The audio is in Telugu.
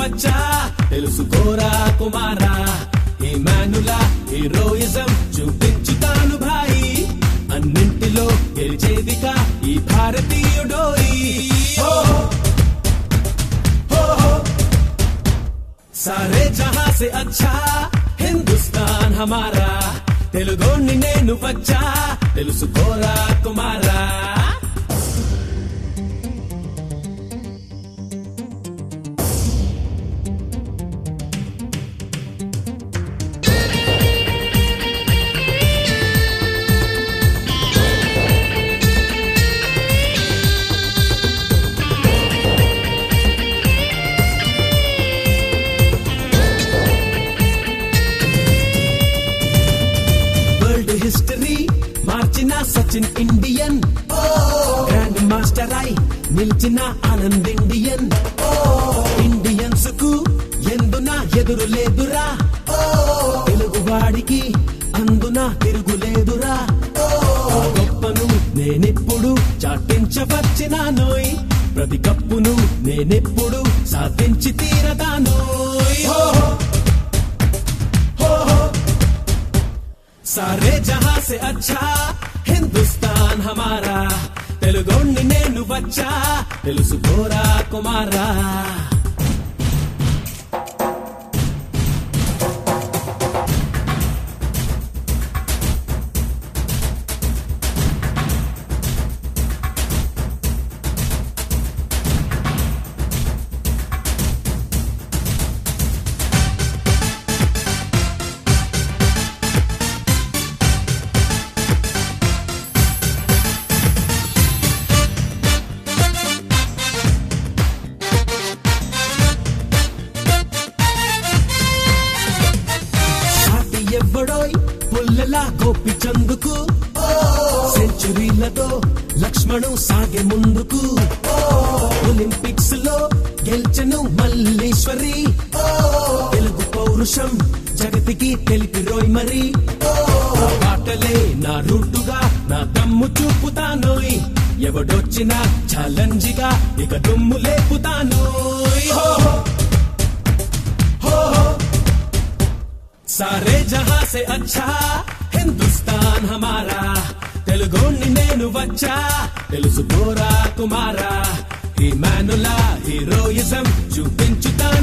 వచ్చా తెలుసుకోరా కుమారా ఇమానులా హీరోయిజం చూపించుతాను భాయి అన్నింటిలో గెలిచేదిగా ఈ భారతీయుడోయి హో హో హో सारे जहां से अच्छा हिंदुस्तान हमारा తెలుగోని నేను వచ్చా తెలుసుకోరా కుమారా వరల్డ్ హిస్టరీ మార్చిన సచిన్ ఇండియన్ గ్రాండ్ మాస్టర్ ఐ నిలిచిన ఆనంద్ ఇండియన్ ఇండియన్స్ కు ఎందున ఎదురు లేదురా తెలుగు వాడికి అందున తిరుగులేదురా ఆ గొప్పను నేనెప్పుడు చాటించవచ్చినానోయ్ ప్రతి కప్పును నేనెప్పుడు సాధించి తీరదానోయ్ హో హో హో सारे जहां से अच्छा हिंदुस्तान हमारा తెలుగోణ్ణి నేను వచ్చా తెలుసుకోరా కుమారా సాటి ఎవ్వడోయ్ పుల్లలా గోపి చందుకు సెంచురీలతో లక్ష్మణు సాగే ముందుకు ఒలింపిక్స్ లో గెలిచను మల్లేశ్వరి తెలుగు పౌరుషం జగతికి తెలిపి రోయ్ మరి ఆ బాటలే నా రూటుగా నా దమ్ము చూపుతానోయ్ ఎవడొచ్చినా ఛాలెంజిగా ఇక దుమ్ము లేపుతానోయ్ హో హో హో सारे जहां से अच्छा हिंदुस्तान हमारा తెలుగోణ్ణి నేను వచ్చా తెలుసుకోరా కుమారా ఇమానులా హీరోయిజం చూపించుతా